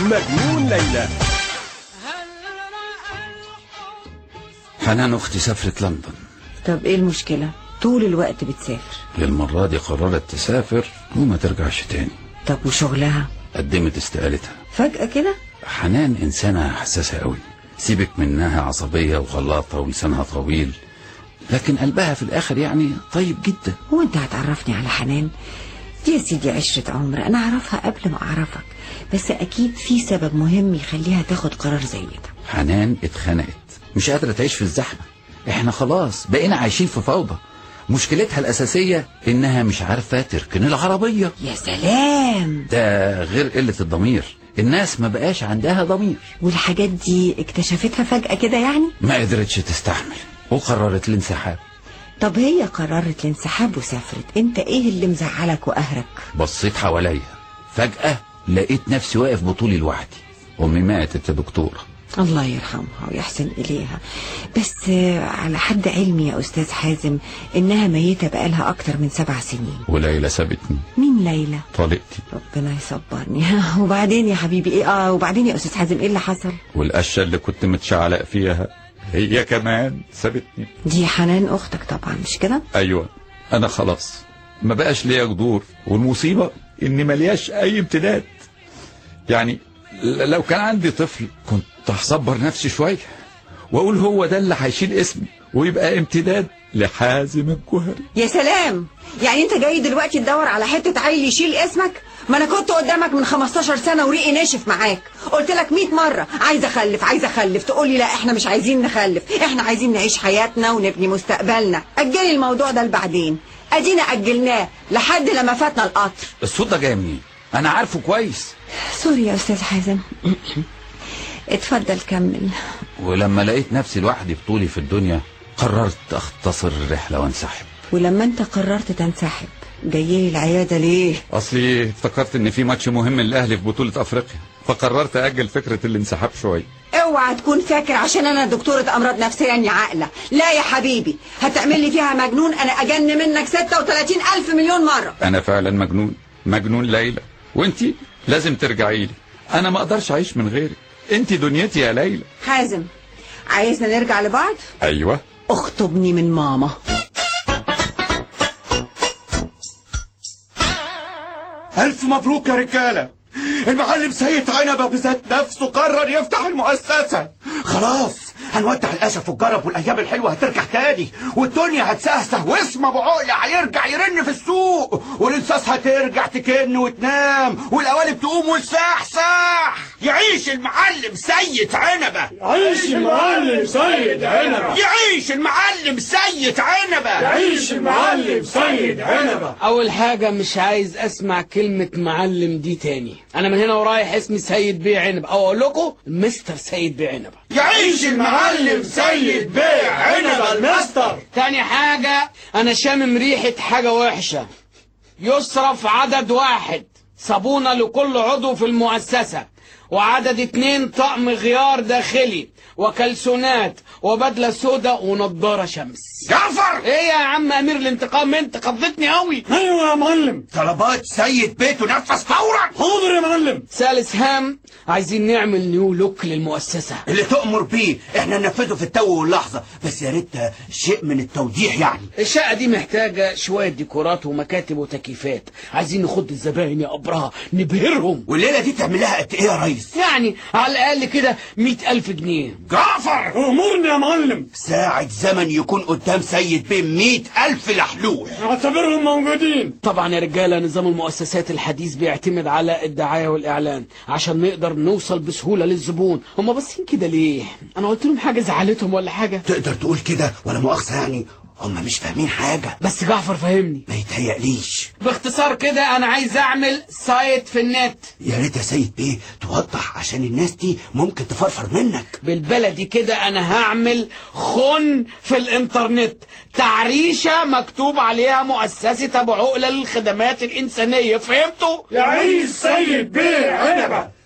مجنون ليلى حنان أختي سافرت لندن طب ايه المشكلة طول الوقت بتسافر للمرة دي قررت تسافر وما ترجعش تاني طب وشغلها قدمت استقالتها فجأة كده حنان إنسانة حساسة قوي سيبك منها عصبية وغلاطة ولسانها طويل لكن قلبها في الآخر يعني طيب جدا هو انت هتعرفني على حنان دي يا سيدي عشرة عمر انا اعرفها قبل ما اعرفك بس اكيد في سبب مهم يخليها تاخد قرار زي ده حنان اتخنقت مش قادرة تعيش في الزحمة احنا خلاص بقينا عايشين في فوضى مشكلتها الأساسية إنها مش عارفة تركن العربية يا سلام ده غير قلة الضمير الناس ما بقاش عندها ضمير والحاجات دي اكتشفتها فجأة كده يعني ما قدرتش تستحمل وقررت الانسحاب طب هي قررت الانسحاب وسافرت انت ايه اللي مزعلك وقهرك بصيت حواليا فجأة لقيت نفسي واقف بطولي لوحدي أمي ماتت يا دكتورة الله يرحمها ويحسن إليها بس آه، على حد علمي يا أستاذ حازم إنها ميتة بقالها أكتر من سبع سنين وليلى سابتني مين ليلى؟ طلقتي ربنا يصبرني وبعدين يا حبيبي إيه آه وبعدين يا أستاذ حازم إيه اللي حصل؟ والقشة اللي كنت متشعلق فيها هي كمان سابتني دي حنان أختك طبعا مش كده؟ ايوه انا خلاص ما بقاش ليا جذور والمصيبه اني ملياش اي امتداد يعني ل- لو كان عندي طفل كنت هصبر نفسي شويه واقول هو ده اللي هيشيل اسمي ويبقى امتداد لحازم الجهري يا سلام يعني أنت جاي دلوقتي تدور على حتة عيل يشيل اسمك؟ ما أنا كنت قدامك من 15 سنة وريقي ناشف معاك قلت لك 100 مرة عايزة أخلف عايزة أخلف تقول لي لا إحنا مش عايزين نخلف إحنا عايزين نعيش حياتنا ونبني مستقبلنا أجلي الموضوع ده لبعدين أدينا أجلناه لحد لما فاتنا القطر الصوت ده جاي منين انا عارفه كويس سوري يا أستاذ حازم اتفضل كمل ولما لقيت نفسي لوحدي بطولي في الدنيا قررت اختصر الرحله وانسحب ولما أنت قررت تنسحب جاي لي العيادة ليه؟ اصلي افتكرت ان في ماتش مهم للاهلي في بطوله افريقيا فقررت اجل فكره الانسحاب شويه اوعى تكون فاكر عشان انا دكتورة امراض نفسية يا عاقلة لا يا حبيبي هتعمل لي فيها مجنون انا اجن منك 36 الف مليون مرة انا فعلا مجنون مجنون ليلى وانتي لازم ترجعي لي انا ما اقدرش اعيش من غيرك انتي دنيتي يا ليلى حازم عايزنا نرجع لبعض ايوه اخطبني من ماما ألف مبروك يا رجالة المعلم سيد عنبة بذات نفسه قرر يفتح المؤسسة خلاص هنودع الأسف والجرب والأيام الحلوة هترجع تاني والدنيا هتسهسه واسم أبو عقلة هيرجع يرن في السوق والإنساس هترجع تكن وتنام والقوالب تقوم والسحسح يعيش المعلم سيد عنبة عيش المعلم سيد عنبة يعيش المعلم سيد عنبة عيش المعلم سيد عنبة اول حاجة مش عايز اسمع كلمة معلم دي تاني انا من هنا ورايح اسمي سيد بيه عنب او اقول لكم مستر سيد بيه عنب يعيش المعلم سيد بيع عنبة الماستر تاني حاجة انا شامم ريحة حاجة وحشة يصرف عدد واحد صابونة لكل عضو في المؤسسة وعدد اتنين طقم غيار داخلي وكلسونات وبدلة سوداء ونضارة شمس جعفر ايه يا عم امير الانتقام انت خضتني قوي ايوه يا معلم طلبات سيد بيته نفذ فورا حاضر يا معلم ثالث هام عايزين نعمل نيو لوك للمؤسسة اللي تؤمر بيه احنا ننفذه في التو واللحظة بس يا ريت شيء من التوضيح يعني الشقة دي محتاجة شوية ديكورات ومكاتب وتكييفات عايزين نخد الزباين يا أبرهة نبهرهم والليلة دي تعملها قد ايه يا ريس يعني على الأقل كده مئة ألف جنيه جعفر امورني يا معلم ساعة زمن يكون قدام سيد بيه مئة ألف لحلوح اعتبرهم موجودين طبعا يا رجالة نظام المؤسسات الحديث بيعتمد على الدعاية والإعلان عشان نقدر نوصل بسهولة للزبون هم باصين كده ليه أنا قلت لهم حاجة زعلتهم ولا حاجة تقدر تقول كده ولا مؤاخذة يعني هم مش فاهمين حاجة بس جعفر فهمني ما يتهيأليش باختصار كده أنا عايز أعمل سايت في النت يا ريت يا سيد بيه توضح عشان الناس دي ممكن تفرفر منك بالبلدي كده انا هعمل خن في الانترنت تعريشة مكتوب عليها مؤسسة ابو عقلة للخدمات الانسانية فهمتوا؟ يعيش سيد بيه عنبة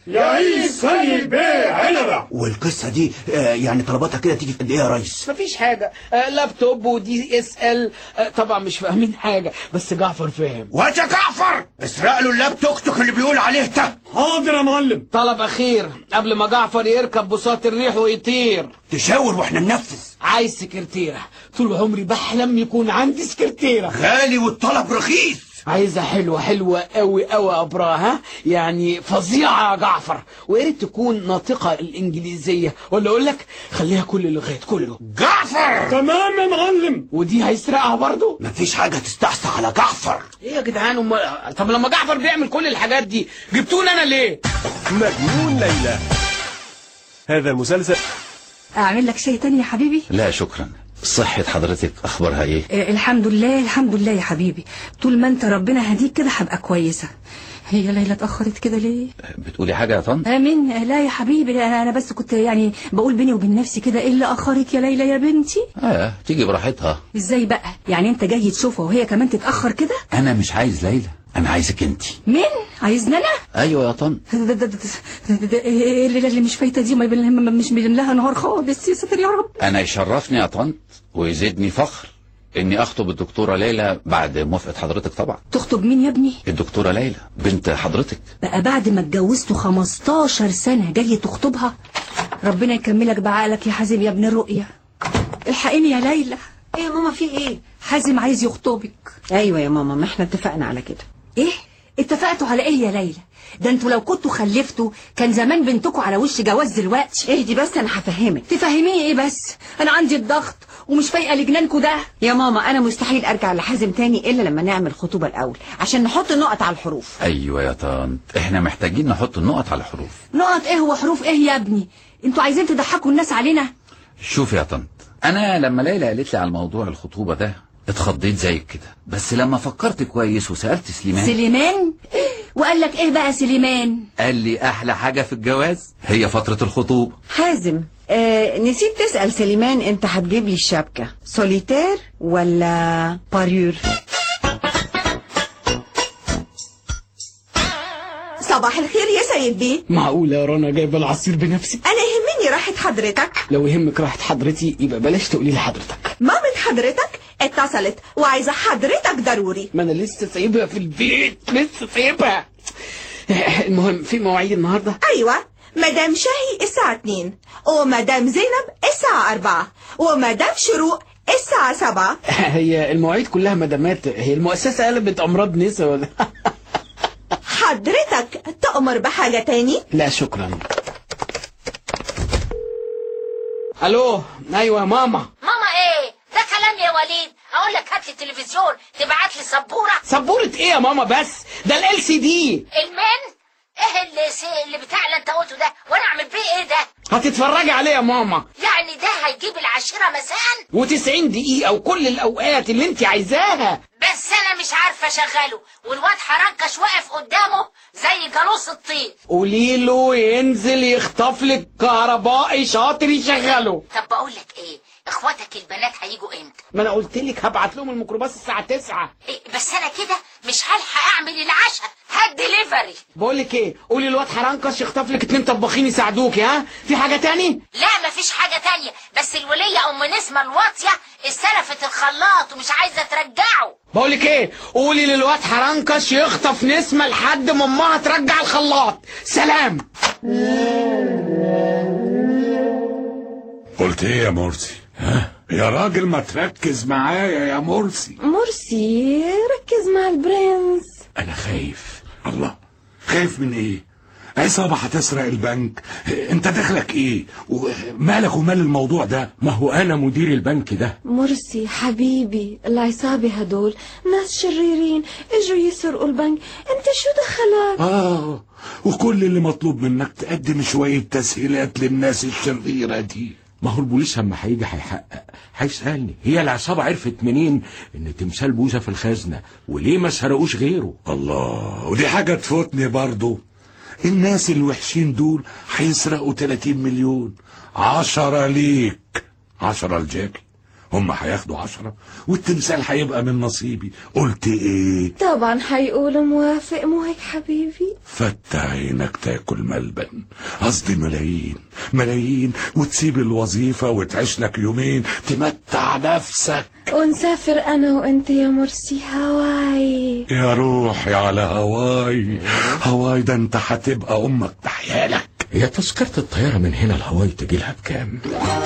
يعيش سيد بيه عنبة والقصة دي آه، يعني طلباتها كده تيجي في قد ايه يا ريس مفيش حاجة آه لابتوب ودي اس ال آه طبعا مش فاهمين حاجة بس جعفر فهم وجه جعفر اسرق له اللاب توك توك اللي بيقول عليه ده حاضر يا معلم طلب أخير قبل ما جعفر يركب بساط الريح ويطير تشاور واحنا ننفذ عايز سكرتيرة طول عمري بحلم يكون عندي سكرتيرة غالي والطلب رخيص عايزة حلوة حلوة قوي قوي أبراها يعني فظيعة يا جعفر ويا ريت تكون ناطقة الإنجليزية ولا أقول لك خليها كل اللغات كله جعفر تمام يا معلم ودي هيسرقها برضو مفيش حاجة تستحسى على جعفر ايه يا جدعان أم... طب لما جعفر بيعمل كل الحاجات دي جبتوني انا ليه مجنون ليلى هذا المسلسل اعمل لك شيء تاني يا حبيبي لا شكرا صحة حضرتك أخبارها إيه؟ آه، الحمد لله الحمد لله يا حبيبي طول ما انت ربنا هديك كده هبقى كويسه هي ليلى اتاخرت كده ليه بتقولي حاجة يا طن؟ امين آه، لا يا حبيبي انا أنا بس كنت يعني بقول بيني وبين نفسي كده ايه اللي اخرك يا ليلى يا بنتي آه تيجي براحتها ازاي بقى يعني انت جاي تشوفها وهي كمان تتاخر كده أنا مش عايز ليلى أنا عايزك أنت مين عايزني انا أيوة يا طن ده- ده- ده- ده- ده- ده- ايه الليله اللي مش فايته دي ما يبين- ما- مش بيلم لها نهار خالص يا ساتر يا رب أنا يشرفني يا طنط ويزيدني فخر إني أخطب الدكتورة ليلى بعد موافقة حضرتك طبعا تخطب مين يا ابني الدكتورة ليلى بنت حضرتك بقى بعد ما اتجوزته 15 سنة جاي تخطبها ربنا يكملك بعقلك يا حازم يا ابن الرؤية الحقيني يا ليلى ايه يا ماما في ايه حازم عايز يخطبك ايوه يا ماما ما احنا اتفقنا على كده ايه اتفقتوا على ايه يا ليلى ده انتوا لو كنتوا خلفتوا كان زمان بنتكوا على وش جواز دلوقتي اهدي بس انا هفهمك تفهميه ايه بس انا عندي الضغط ومش فايقه لجنانكوا ده يا ماما انا مستحيل ارجع لحازم تاني الا لما نعمل خطوبه الاول عشان نحط النقط على الحروف أيوة يا طنط إحنا محتاجين نحط النقط على الحروف نقط ايه وحروف ايه يا ابني انتوا عايزين تضحكوا الناس علينا شوف يا طنط أنا لما ليلى قالت لي على موضوع الخطوبة ده اتخضيت زيك كده بس لما فكرت كويس وسألت سليمان سليمان وقال لك ايه بقى سليمان قال لي أحلى حاجة في الجواز هي فترة الخطوبة حازم آه نسيت تسأل سليمان انت هتجيب لي الشبكة سوليتير ولا باريور صباح الخير يا سيد بيه معقولة يا رنا جايبة العصير بنفسي انا يهمني راحة حضرتك لو يهمك راحة حضرتي يبقى بلاش تقولي لحضرتك مامة حضرتك اتصلت وعايزة حضرتك ضروري ما انا لسه سايبها في البيت لسه سايبها المهم في مواعيد النهارده ايوه مدام شاهي الساعة 2 ومدام زينب الساعة 4 ومدام شروق الساعة 7 هي المواعيد كلها مدامات هي المؤسسة قلبت أمراض نسا ولا حضرتك تأمر بحاجة تاني لا شكرا ألو أيوة يا ماما ماما ايه ده كلام يا وليد اقول لك هات لي التلفزيون تبعت لي سبوره سبورة إيه يا ماما بس ده ال سي دي المن ايه اللي سي اللي بتاع اللي انت قلته ده وانا اعمل بيه ايه ده هتتفرجي عليه يا ماما يعني ده هيجيب العشرة مساء و90 دقيقة وكل الأوقات اللي أنت عايزاها بس انا مش عارفه اشغله والواد حرنكش واقف قدامه زي جالوس الطين قولي له ينزل يخطف لك كهربائي شاطر يشغله طب بقول لك ايه اخواتك البنات هيجوا امتى ما أنا قلت لك هبعت لهم الميكروباص الساعة 9 إيه بس انا كده مش هلحق اعمل العشاء هات ديليفري بقول لك ايه قولي الواد حرنكش يخطف لك اتنين طباخين يساعدوك ها في حاجة تاني لا مفيش حاجة تانية بس الولية ام نسمة الواطية استلفت الخلاط ومش عايزة ترجعه بقول لك ايه قولي للواد حرنكش يخطف نسمة لحد ما امها ترجع الخلاط سلام قلت ايه يا مرسي ها يا راجل ما تركز معايا يا مرسي مرسي ركز مع البرنس انا خايف الله خايف من ايه عصابة هتسرق البنك انت دخلك ايه ومالك ومال الموضوع ده ما هو أنا مدير البنك ده مرسي حبيبي العصابة هدول ناس شريرين اجوا يسرقوا البنك انت شو دخلك اه وكل اللي مطلوب منك تقدم شوية تسهيلات للناس الشريرة دي ما هو البوليس لما هيجي هيحقق هيسألني هي العصابة عرفت منين إن تمثال بوزة في الخزنة وليه ما سرقوش غيره الله ودي حاجة تفوتني برضو الناس الوحشين دول هيسرقوا 30 مليون عشرة ليك عشرة لجاكي هم هياخدوا عشرة والتمثال هيبقى من نصيبي قلت ايه طبعا حيقول موافق مو هيك حبيبي فتح عينك تاكل ملبن قصدي ملايين ملايين وتسيب الوظيفة وتعيش لك يومين تمتع نفسك ونسافر انا وانت يا مرسي هواي يا روحي على هواي هواي ده انت هتبقى امك تحيالك هي تذكرة الطيارة من هنا لهواي تجي لها بكام؟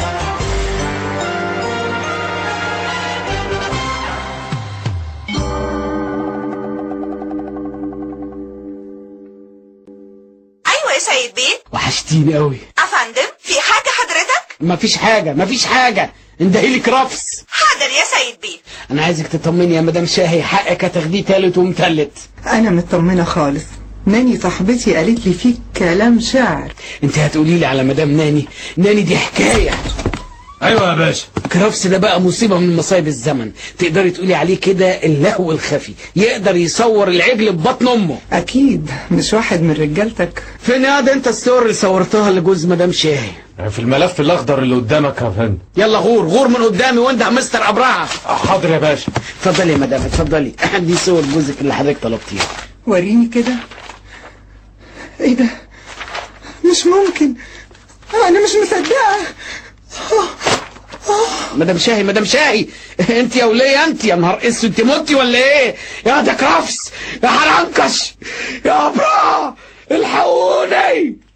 ايوه يا سيد بيه وحشتيني قوي افندم في حاجه حضرتك مفيش حاجة مفيش حاجة اندهيلك رفس حاضر يا سيد بيه انا عايزك تطمني يا مدام شاهي حقك هتاخديه تالت ومتلت أنا مطمنة خالص ناني صاحبتي قالت لي فيك كلام شعر انت هتقولي لي على مدام ناني ناني دي حكاية ايوه يا باشا كرافس ده بقى مصيبة من مصايب الزمن تقدري تقولي عليه كده اللهو الخفي يقدر يصور العجل ببطن امه أكيد مش واحد من رجالتك فين يا ده انت الصور اللي صورتها لجوز مدام شاهي في الملف الاخضر اللي قدامك يا فندم يلا غور غور من قدامي وانده مستر ابراهة حاضر يا باشا اتفضلي يا مدام اتفضلي دي صور جوزك اللي حضرتك طلبتيها وريني كده إيه ده مش ممكن أنا مش مصدقة مدام شاهي مدام شاهي انت يا وليه انت يا نهار اسود انت متي ولا ايه يا ده كرافس يا حرنكش يا ابرا الحقوني